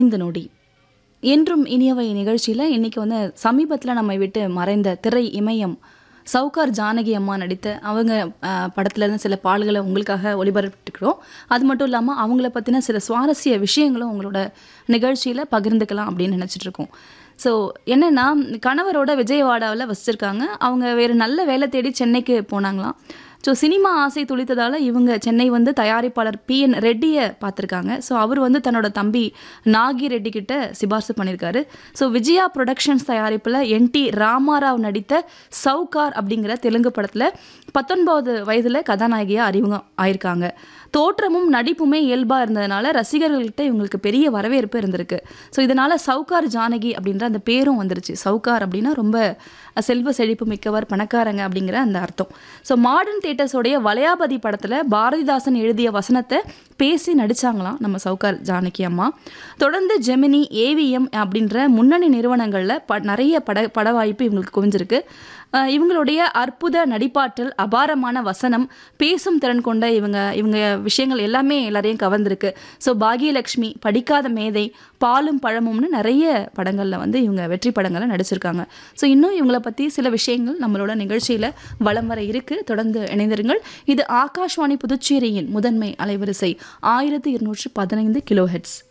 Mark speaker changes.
Speaker 1: இந்த நொடி என்றும் இனியவை நிகழ்ச்சியில் இன்னைக்கு வந்து சமீபத்தில் நம்மை விட்டு மறைந்த திரை இமயம் சவுகார் ஜானகி அம்மா நடித்த அவங்க அஹ், படத்துல இருந்து சில பாடல்களை உங்களுக்காக ஒளிபரப்பிட்டுக்கிறோம் அது மட்டும் இல்லாமல் அவங்கள பற்றின சில சுவாரஸ்ய விஷயங்களும் உங்களோட நிகழ்ச்சியில் பகிர்ந்துக்கலாம் அப்படின்னு நினச்சிட்டு இருக்கோம் ஸோ என்னென்னா கணவரோட விஜயவாடாவில் வசிச்சிருக்காங்க அவங்க வேறு நல்ல வேலை தேடி சென்னைக்கு போனாங்களாம் ஸோ சினிமா ஆசை துளித்ததால் இவங்க சென்னை வந்து தயாரிப்பாளர் பி என் ரெட்டியை பார்த்துருக்காங்க ஸோ அவர் வந்து தன்னோட தம்பி நாகி ரெட்டி கிட்ட சிபாரிசு பண்ணியிருக்காரு ஸோ விஜயா ப்ரொடக்ஷன்ஸ் தயாரிப்பில் என்டி ராமாராவ் நடித்த சவுகார் அப்படிங்கிற தெலுங்கு படத்தில் பத்தொன்பது வயதில் கதாநாயகியாக அறிமுகம் ஆயிருக்காங்க தோற்றமும் நடிப்புமே இயல்பாக இருந்ததுனால ரசிகர்கள்கிட்ட இவங்களுக்கு பெரிய வரவேற்பு இருந்திருக்கு ஸோ இதனால் சவுகார் ஜானகி அப்படின்ற அந்த பேரும் வந்துருச்சு சவுகார் அப்படின்னா ரொம்ப செல்வ செழிப்பு மிக்கவர் பணக்காரங்க அப்படிங்கிற அந்த அர்த்தம் ஸோ மாடர்ன் தேட்டர்ஸோடைய வளையாபதி படத்தில் பாரதிதாசன் எழுதிய வசனத்தை பேசி நடிச்சாங்களாம் நம்ம சவுகார் ஜானகி அம்மா தொடர்ந்து ஜெமினி ஏவிஎம் அப்படின்ற முன்னணி நிறுவனங்களில் ப நிறைய பட பட வாய்ப்பு இவங்களுக்கு குவிஞ்சிருக்கு அஹ் இவங்களுடைய அற்புத நடிப்பாற்றல் அபாரமான வசனம் பேசும் திறன் கொண்ட இவங்க இவங்க விஷயங்கள் எல்லாமே எல்லாரையும் கவர்ந்திருக்கு ஸோ பாகியலட்சுமி படிக்காத மேதை பாலும் பழமும்னு நிறைய படங்களில் வந்து இவங்க வெற்றி படங்களை நடிச்சிருக்காங்க ஸோ இன்னும் இவங்களை பற்றி சில விஷயங்கள் நம்மளோட நிகழ்ச்சியில் வலம் வர இருக்கு தொடர்ந்து இணைந்திருங்கள் இது ஆகாஷ்வாணி புதுச்சேரியின் முதன்மை அலைவரிசை ஆயிரத்தி இருநூற்று பதினைந்து கிலோ ஹெட்ஸ்